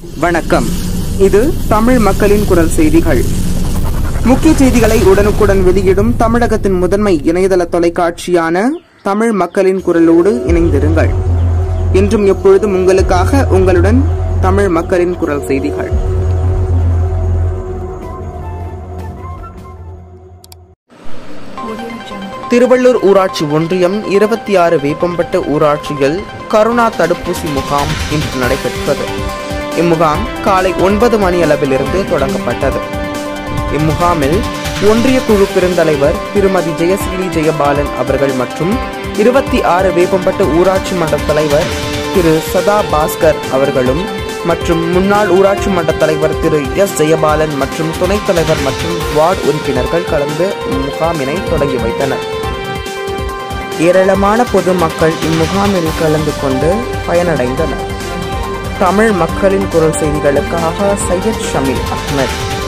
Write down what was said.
வணக்கம் இது தமிழ் மக்களின் குரல் செய்திகள் முக்கிய செய்திகளை உடனுக்குடன் வெளியிடும் தமிழகத்தின் முதன்மை இணையதள தொலைக்காட்சியான தமிழ் மக்களின் குரலோடு இணைந்திருங்கள் இன்றும் எப்பொழுதும் உங்களுக்காக உங்களுடன் தமிழ் மக்களின் குரல் செய்திகள் திருவள்ளூர் ஊராட்சி ஒன்றியம் இருபத்தி ஆறு வேப்பம்பட்டு ஊராட்சியில் கரோனா தடுப்பூசி முகாம் இன்று நடைபெற்றது இம்முகாம் காலை ஒன்பது மணி அளவிலிருந்து தொடங்கப்பட்டது இம்முகாமில் ஒன்றிய குழு பெருந்தலைவர் திருமதி ஜெயஸ்ரீ ஜெயபாலன் அவர்கள் மற்றும் இருபத்தி ஆறு வேப்பம்பட்டு ஊராட்சி மன்ற தலைவர் திரு சதா பாஸ்கர் அவர்களும் மற்றும் முன்னாள் ஊராட்சி மன்ற தலைவர் திரு எஸ் ஜெயபாலன் மற்றும் துணைத் தலைவர் மற்றும் வார்டு உறுப்பினர்கள் கலந்து இம்முகாமினை தொடங்கி வைத்தனர் ஏராளமான பொதுமக்கள் இம்முகாமில் கலந்து கொண்டு பயனடைந்தனர் தமிழ் மக்களின் குரல் செய்திகளுக்காக சையத் ஷமீல் அஹ்மத்